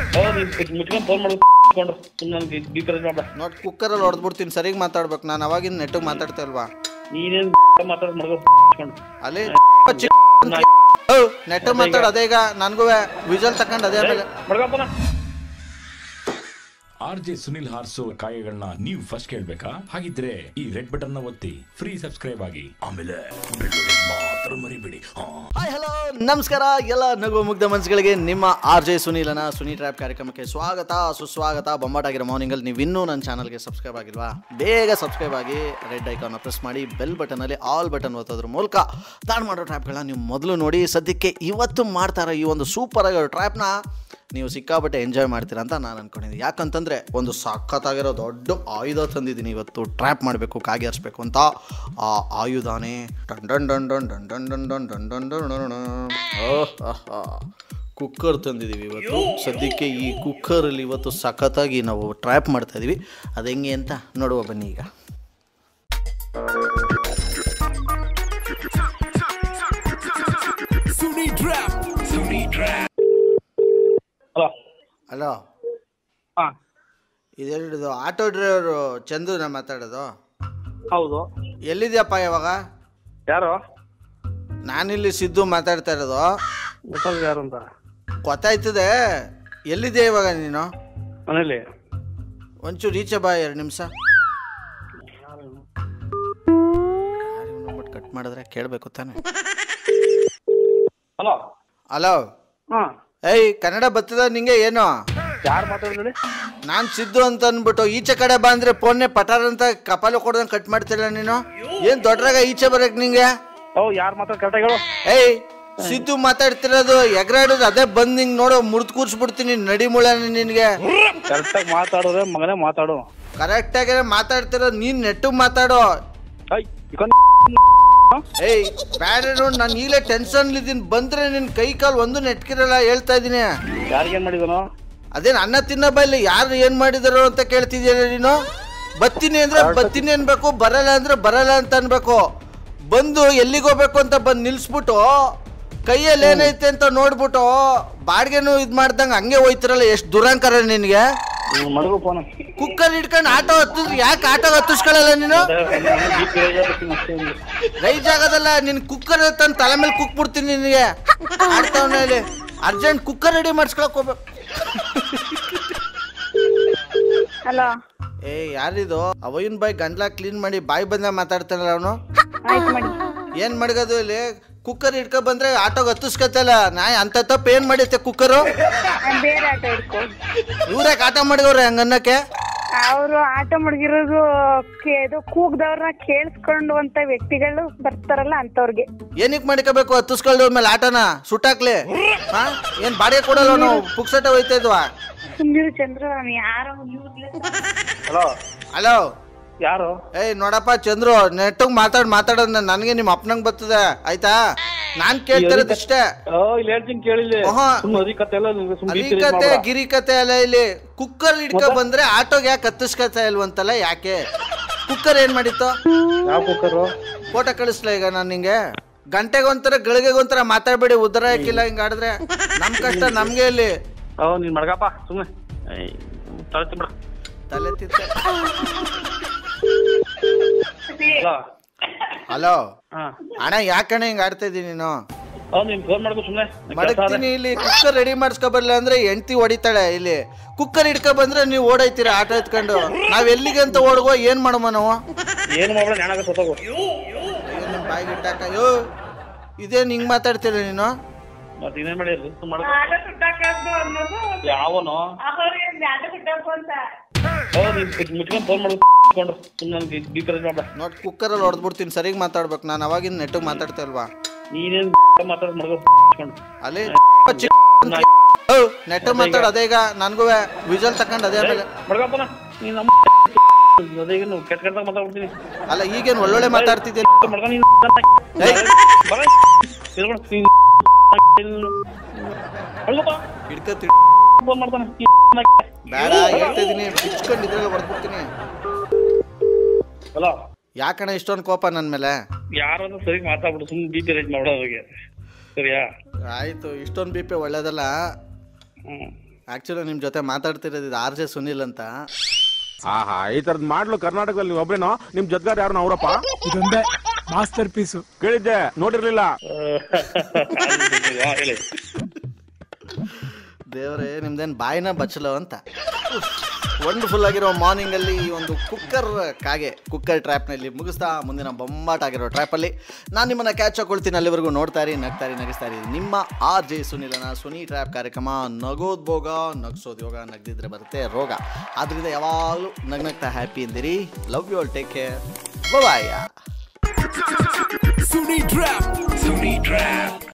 ಹೌದು ನೀನು ಮುಚ್ಕೊಂಡು ಫೋನ್ ಮಾಡೋದು ಕೊಂಡು ನನಗೆ ಬಿ ಪಿ ಮಾಡ ನೋಡಿ ಕುಕ್ಕರಲ್ಲಿ ಹೊಡೆದ್ಬಿಡ್ತೀನಿ ಸರಿಗೆ ಮಾತಾಡ್ಬೇಕು ನಾನು ಅವಾಗಿನ ನೆಟ್ಟಿಗೆ ಮಾತಾಡ್ತಾ ಇಲ್ವಾ ನೀನೇನು ಮಾತಾಡೋದು ಮಾಡ್ಕೊ ಕೊಂಡು ಅಲ್ಲಿ ನೆಟ್ ಮಾತಾಡ ಅದೇ ಈಗ ನನಗೂ ವಿಜಲ್ ತಕೊಂಡು ಅದೇ ಆಮೇಲೆ ಮಡ್ಕಪ್ಪನ ಆರ್ ಜೆ ಸುನಿಲ್ ಹಾರ್ಸೋ ಕಾಯಗಳನ್ನ ನೀವು ಫಸ್ಟ್ ಕೇಳ್ಬೇಕಾ ಹಾಗಿದ್ರೆ ಈ ರೆಡ್ ಬಟನ್ ನ ಒತ್ತಿ ಫ್ರೀ ಸಬ್ಸ್ಕ್ರೈಬ್ ಆಗಿ ಆಮೇಲೆ ಬೆಳ್ಳುಳ್ಳಿ ಮಾತ್ರ ಮರಿಬೇಡಿ ಹಾ ಹಾಯ್ ಹಲೋ ನಮಸ್ಕಾರ ಎಲ್ಲ ನಗು ಮುಗ್ಧ ಮನಸ್ಸುಗಳಿಗೆ ನಿಮ್ಮ ಆರ್ ಜೆ ಸುನೀಲನ ಸುನಿ ಟ್ರ್ಯಾಪ್ ಕಾರ್ಯಕ್ರಮಕ್ಕೆ ಸ್ವಾಗತ ಸುಸ್ವಾಗತ ಬೊಂಬಾಟಾಗಿರೋ ಮಾರ್ನಿಂಗಲ್ಲಿ ನೀವು ಇನ್ನೂ ನನ್ನ ಚಾನಲ್ಗೆ ಸಬ್ಸ್ಕ್ರೈಬ್ ಆಗಿಲ್ವಾ ಬೇಗ ಸಬ್ಸ್ಕ್ರೈಬ್ ಆಗಿ ರೆಡ್ ಐಕಾನ್ನ ಪ್ರೆಸ್ ಮಾಡಿ ಬೆಲ್ ಬಟನಲ್ಲಿ ಆಲ್ ಬಟನ್ ಒತ್ತೋದ್ರ ಮೂಲಕ ನಾನು ಮಾಡೋ ಟ್ರ್ಯಾಪ್ಗಳನ್ನ ನೀವು ಮೊದಲು ನೋಡಿ ಸದ್ಯಕ್ಕೆ ಇವತ್ತು ಮಾಡ್ತಾ ಇರೋ ಈ ಒಂದು ಸೂಪರ್ ಆಗಿರೋ ಟ್ರ್ಯಾಪ್ನ ನೀವು ಸಿಕ್ಕಾಪಟ್ಟೆ ಎಂಜಾಯ್ ಮಾಡ್ತೀರಾ ಅಂತ ನಾನು ಅನ್ಕೊಂಡಿದ್ದೀನಿ ಯಾಕಂತಂದರೆ ಒಂದು ಸಖತ್ತಾಗಿರೋ ದೊಡ್ಡ ಆಯುಧ ತಂದಿದ್ದೀನಿ ಇವತ್ತು ಟ್ರ್ಯಾಪ್ ಮಾಡಬೇಕು ಕಾಗೆ ಹರಿಸ್ಬೇಕು ಅಂತ ಆ ಆಯುಧಾನೇ ಡನ್ ಡನ್ ಡನ್ ಡನ್ ಡನ್ ಡನ್ ಡನ್ ಡನ್ ಡನ್ ಡನ್ ಡನ್ ಡನ್ ಡನ್. ಓಹ್ ಆಹಾ. ಕುಕ್ಕರ್ ತಂದಿದ್ದೀವಿ ಇವತ್ತು ಸದ್ಯಕ್ಕೆ ಈ ಕುಕ್ಕರಲ್ಲಿ ಇವತ್ತು ಸಖತ್ತಾಗಿ ನಾವು ಟ್ರ್ಯಾಪ್ ಮಾಡ್ತಾ ಇದೀವಿ ಅದು ಹೆಂಗೆ ಅಂತ ನೋಡುವ ಬನ್ನಿ ಈಗ ಹಲೋ ಹಲೋ ಹಾಂ ಇದೆರಡು ಆಟೋ ಡ್ರೈವರು ಚಂದು ನಾ ಮಾತಾಡೋದು ಹೌದು ಎಲ್ಲಿದೆಯಪ್ಪ ಇವಾಗ ಯಾರು ನಾನಿಲ್ಲಿ ಸಿದ್ದು ಮಾತಾಡ್ತಾ ಇರೋದು ಗೊತ್ತಾಗ ಯಾರು ಅಂತ ಗೊತ್ತಾಯ್ತದೆ ಎಲ್ಲಿದೆ ಇವಾಗ ನೀನು ಮನೇಲಿ ಒಂಚೂರು ಈಚೆ ಬಾ ಎರಡು ನಿಮಿಷ ಕಟ್ ಮಾಡಿದ್ರೆ ಕೇಳಬೇಕು ತಾನೆ ಹಲೋ ಹಲೋ ಹಾಂ ಏಯ್ ಕನ್ನಡ ಬರ್ತದ ನಿಂಗೆ ಏನು ಯಾರು ಮಾತಾಡಿದ್ರಿ ನಾನು ಸಿದ್ದು ಅಂತ ಅಂದ್ಬಿಟ್ಟು ಈಚೆ ಕಡೆ ಬಾ ಅಂದ್ರೆ ಫೋನ್ನೇ ಪಟಾರ್ ಅಂತ ಕಪಾಲು ಕೊಡ್ದಂಗೆ ಕಟ್ ಮಾಡ್ತಿಲ್ಲ ನೀನು ಏನು ದೊಡ್ಡರಾಗ ಈಚೆ ಬರಕ್ ನಿಂಗೆ ಓ ಯಾರು ಮಾತಾಡ್ ಕರೆಕ್ಟಾಗಿ ಹೇಳು ಏಯ್ ಸಿದ್ದು ಮಾತಾಡ್ತಿರೋದು ಎಗರಾಡೋದು ಅದೇ ಬಂದ್ ನಿಂಗೆ ನೋಡು ಮುರ್ದು ಕೂರ್ಸ್ಬಿಡ್ತೀನಿ ನಡಿ ಮುಳ ನಿನ್ಗೆ ಕರೆಕ್ಟಾಗಿ ಮಾತಾಡೋರೆ ಮಗನೇ ಮಾತಾಡು ಕರೆಕ್ಟಾಗಿ ಮಾತಾಡ್ತಿರೋದು ನೀನ್ ನೆಟ್ಟು ಮಾತಾಡೋ ಐ ಇಕೊಂಡ್ ಏಯ್ ಬ್ಯಾಡ ನೋಡ್ ನಾನು ಈಗಲೇ ಟೆನ್ಷನ್ ಇದ್ದೀನಿ ಬಂದ್ರೆ ನಿನ್ ಕೈ ಕಾಲು ಒಂದು ನೆಟ್ಕಿರಲ್ಲ ಹೇಳ್ತಾ ಇದೀನಿ ಯಾರಿಗೇನು ಮಾಡಿದನು ಅದೇನ್ ಅನ್ನ ತಿನ್ನ ಬಲ್ಲಿ ಯಾರು ಏನ್ ಮಾಡಿದಾರೋ ಅಂತ ಕೇಳ್ತಿದ್ಯ ನೀನು ಬತ್ತೀನಿ ಅಂದ್ರೆ ಬತ್ತೀನಿ ಅನ್ಬೇಕು ಬರಲ್ಲ ಅಂದ್ರೆ ಬರಲ್ಲ ಅಂತ ಅನ್ಬೇಕು ಬಂದು ಎಲ್ಲಿಗೆ ಹೋಗ್ಬೇಕು ಅಂತ ಬಂದು ನಿಲ್ಸ್ಬಿಟ್ಟು ಕೈಯಲ್ಲಿ ಏನೈತೆ ಅಂತ ನೋಡ್ಬಿಟ್ಟು ಬಾಡ್ಗೆನು ಇದ್ ಮಾಡ್ದಂಗ ಹಂಗೆ ಹೋಯ್ತಿರಲ್ಲ ಎಷ್ಟು ದುರಂಕರ ನಿನ್ಗೆ ಮಡಗು ಫೋನ್ ಕುಕ್ಕರ್ ಇಟ್ಕೊಂಡು ಆಟೋ ಹತ್ತಿದ್ರೆ ಯಾಕೆ ಆಟೋ ಹತ್ತಿಸ್ಕೊಳ್ಳಲ್ಲ ನೀನು ರೈಸ್ ಆಗೋದಲ್ಲ ನಿನ್ ಕುಕ್ಕರ್ ತಂದು ತಲೆ ಮೇಲೆ ಕುಕ್ ಬಿಡ್ತೀನಿ ನಿನಗೆ ಆಡ್ತಾವನ ಇಲ್ಲಿ ಅರ್ಜೆಂಟ್ ಕುಕ್ಕರ್ ರೆಡಿ ಮಾಡಿಸ್ಕೊಳಕ್ ಹೋಗ್ಬೇಕು ಹಲೋ ಏ ಯಾರಿದು ಅವಯಿನ ಬಾಯಿ ಗಂಟ್ಲ ಕ್ಲೀನ್ ಮಾಡಿ ಬಾಯಿ ಬಂದ ಮಾತಾಡ್ತಾನಲ್ಲ ಅವನು ಆಯ್ತು ಮಾಡಿ ಏನ್ ಮಡ್ಗೋದು ಇಲ್ಲಿ ಕುಕ್ಕರ್ ಇಟ್ಕೊ ಬಂದ್ರೆ ಆಟೋಗೆ ಹತ್ತಿಸ್ಕೊತಲ್ಲ ನಾ ಅಂತ ತಪ್ಪು ಏನ್ ಮಾಡೈತೆ ಕುಕ್ಕರು ನಾನ್ ಬೇರೆ ಆಟೋ ಇಟ್ಕೊ ಇವ್ರ್ಯಾಕೆ ಆಟ ಮಾಡಿದವ್ರೆ ಹಂಗನ್ನಕ್ಕೆ ಅವರು ಆಟೋ ಮಡಗಿರೋದು ಇದು ಕೂಗ್ದವ್ರನ್ನ ಕೇಳಿಸ್ಕೊಂಡು ಅಂತ ವ್ಯಕ್ತಿಗಳು ಬರ್ತಾರಲ್ಲ ಅಂತವ್ರಿಗೆ ಏನಕ್ಕೆ ಮಾಡ್ಕೋಬೇಕು ಹತ್ತಿಸ್ಕೊಳ್ಳೋ ಮೇಲೆ ಆಟನ ಸುಟ್ಟಾಕ್ಲಿ ಹಾ ಏನ್ ಬಾಡಿಗೆ ಕೊಡಲ್ಲ ನಾವು ಪುಕ್ಸಟ ಹೋಯ್ತಾ ಇದ್ವಾ ಸುಮ್ನಿರು ಚಂದ್ರ ಅವ್ನು ಯಾರೋ ಹಲೋ ಹಲೋ ಯಾರು ಏಯ್ ನೋಡಪ್ಪ ಚಂದ್ರು ನೆಟ್ಟಗ್ ಮಾತಾಡ್ ಮಾತಾಡೋದ್ ನನಗೆ ನಿಮ್ಮ ಅಪ್ಪನಂಗ್ ಬರ್ತದೆ ಆಯ್ತಾ ನಾನ್ ಕೇಳ್ತಿರೋದು ಇಷ್ಟೇ ಓ ಇಲ್ಲಿ ಹೇಳ್ತೀನಿ ಕೇಳಿಲ್ಲ ಆಹಾ. ಸುಮ್ಮನೆ ಅದಿ ಕತೆ ಎಲ್ಲ ನಿಮ್ಗೆ ಸುಮ್ಮನೆ ಬಿ ಪಿ ಅಲಿಕತೆ ಗಿರಿಕತೆ ಎಲ್ಲ ಇಲ್ಲಿ ಕುಕ್ಕರ್ ಇಟ್ಕೊ ಬಂದ್ರೆ ಆಟೋಗೆ ಯಾಕೆ ಹತ್ತಿಸ್ಕೊತಾ ಇಲ್ವಂತಲ್ಲ ಯಾಕೆ ಕುಕ್ಕರ್ ಏನ್ ಮಾಡಿತ್ತು ಯಾವ ಕುಕ್ಕರು ಫೋಟೋ ಕಳಿಸ್ಲ ಈಗ ನಾನು ನಿಂಗೆ ಗಂಟೆಗೆ ಒಂಥರ ಗಳಿಗೆಗೆ ಒಂಥರ ಮಾತಾಡ್ಬೇಡಿ ಉದ್ದರ ಹಾಕಿಲ್ಲ ಹಿಂಗ ಆಡಿದ್ರೆ ನಮ್ ಕಷ್ಟ ನಮ್ಗೆ ಇಲ್ಲಿ ಓ ನೀನ್ ಮಡ್ಗಪ್ಪ ಸುಮ್ಮನೆ ತಳತಿ ಬಿಡ ತಲೆ ತಿತ್ತೆ ಹಲೋ ಹಲೋ ಹಾ ಅಣ್ಣ ಯಾಕಣ್ಣ ಹಿಂಗ ಆಡ್ತಾ ಇದೀನಿ ನೀನು ಹೌದು ನೀನ್ ಫೋನ್ ಮಾಡ್ಕೊ ಸುಮ್ಮನೆ ಮಡಗ್ತೀನಿ ಇಲ್ಲಿ ಕುಕ್ಕರ್ ರೆಡಿ ಮಾಡಿಸ್ಕೊ ಬರ್ಲಿಲ್ಲ ಅಂದ್ರೆ ಹೆಂಡ್ತಿ ಹೊಡಿತಾಳೆ ಇಲ್ಲಿ ಕುಕ್ಕರ್ ಹಿಡ್ಕೊ ಬಂದ್ರೆ ನೀವು ಓಡೈತೀರ ಆಟ ಎತ್ಕೊಂಡು ನಾವ್ ಎಲ್ಲಿಗೆ ಅಂತ ಓಡ್ಗೋ ಏನ್ ಮಾಡಮ್ಮ ನಾವು ಏನು ಮಾಡ್ಬೇಡ ಜ್ಞಾನ ಸತ್ತೋಗು ಏನ್ ಬಾಯಿಗೆ ಇಟ್ಟಾಕ ಅಯ್ಯೋ ಇದೇನ್ ಹಿಂಗ್ ಮಾತಾಡ್ತೀರ ನೀನು ಮತ್ತೆ ಇನ್ನೇನ್ ಮಾಡಿ ಮಾಡ್ಕೊ ಯಾವನು ಹೌದು ನೀನ್ ಮುಚ್ಕೊಂಡು ಫೋನ್ ಮಾಡ್ಕೊ ಕೊಂಡು ಸುಮ್ಮನೆ ನನಗೆ ಬಿ ಪಿ ಮಾಡ ನೋಡ್ ಕುಕ್ಕರಲ್ಲಿ ಹೊಡೆದ್ಬಿಡ್ತೀನಿ ಸರಿಗ್ ಮಾತಾಡ್ಬೇಕು ನಾನು ಅವಾಗಿನ ನೆಟ್ಟಿಗೆ ಮಾತಾಡ್ತಾ ಇಲ್ವಾ ನೀನೇನ್ ಮಾತಾಡೋದು ಮಾಡ್ಕೊ ಕೊಂಡು ಅಲ್ಲಿ ನೆಟ್ ಮಾತಾಡ ಅದೇ ಈಗ ನನಗೂ ವಿಜಲ್ ತಕೊಂಡ್ ಅದೇ ಆಮೇಲೆ ಮಡ್ಗಪ್ಪನ ನೀನ್ ನಮ್ಮ ಅದೇ ಈಗ ಕೆಟ್ಟ ಕೆಟ್ಟದಾಗ ಮಾತಾಡ್ಬಿಡ್ತೀನಿ ಅಲ್ಲ ಈಗೇನ್ ಒಳ್ಳೊಳ್ಳೆ ಮಾತಾಡ್ತಿದ್ದೆ ಮಡ್ಗ ನೀನ್ ಏಯ್. ಬರ ತಿರ್ಗೊಂಡ್ ನೀನ್ ಮಡ್ಗಪ್ಪ ಹಿಡ್ಕತಿ ಫೋನ್ ಮಾಡ್ತಾನೆ ಬೇಡ ಹೇಳ್ತಾ ಇದೀನಿ ಬಿಚ್ಕೊಂಡು ಇದ್ರಲ್ಲಿ ಹೊಡೆದ್ಬಿಡ್ತೀನಿ ಹಲೋ ಯಾಕಣ್ಣ ಇಷ್ಟೊಂದು ಕೋಪ ನನ್ನ ಮೇಲೆ ಯಾರಾದ್ರೂ ಸರಿ ಮಾತಾಡ್ಬಿಡು ಸುಮ್ಮನೆ ಬಿ ಪಿ ರೇಟ್ ಮಾಡೋದು ಅವ್ರಿಗೆ ಸರಿಯಾ ಆಯ್ತು ಇಷ್ಟೊಂದು ಬಿ ಪಿ ಒಳ್ಳೇದಲ್ಲ ಹ್ಮ್ ಆ್ಯಕ್ಚುಲಿ ನಿಮ್ಮ ಜೊತೆ ಮಾತಾಡ್ತಿರೋದು ಇದು ಆರ್ ಜೆ ಸುನಿಲ್ ಅಂತ ಆಹಾ ಈ ತರದ್ ಮಾಡ್ಲು ಕರ್ನಾಟಕದಲ್ಲಿ ನೀವು ಒಬ್ರೇನೋ ನಿಮ್ ಜೊತೆಗಾರ ಯಾರು ಅವರಪ್ಪ ಇದೊಂದೇ ಮಾಸ್ಟರ್ ಪೀಸು ಕೇಳಿದ್ದೆ ನೋಡಿರ್ಲಿಲ್ಲ ಹೇಳಿ ದೇವರೇ ನಿಮ್ದೇನು ಬಾಯಿನ ಬಚ್ಚಲು ಅಂತ ವಂಡರ್ಫುಲ್ ಆಗಿರೋ ಮಾರ್ನಿಂಗಲ್ಲಿ ಈ ಒಂದು ಕುಕ್ಕರ್ ಕಾಗೆ ಕುಕ್ಕರ್ ಟ್ರ್ಯಾಪ್ನಲ್ಲಿ ಮುಗಿಸ್ತಾ ಮುಂದಿನ ಬೊಂಬಾಟ್ ಆಗಿರೋ ಟ್ರ್ಯಾಪಲ್ಲಿ ನಾನು ನಿಮ್ಮನ್ನು ಕ್ಯಾಚ್ ಹಾಕೊಳ್ತೀನಿ ಅಲ್ಲಿವರೆಗೂ ನೋಡ್ತಾ ಇರಿ ನಗ್ತಾ ಇರಿ ನಗಿಸ್ತಾ ಇರಿ ನಿಮ್ಮ ಆರ್ ಜೆ ಸುನಿಲನ ಸುನಿ ಟ್ರ್ಯಾಪ್ ಕಾರ್ಯಕ್ರಮ ನಗೋದ್ ಭೋಗ ನಗ್ಸೋದು ಯೋಗ ನಗ್ದಿದ್ರೆ ಬರುತ್ತೆ ರೋಗ ಆದ್ರಿಂದ ಯಾವಾಗಲೂ ನಗ್ನಗ್ತಾ ಹ್ಯಾಪಿ ಎಂದಿರಿ love you all take care bye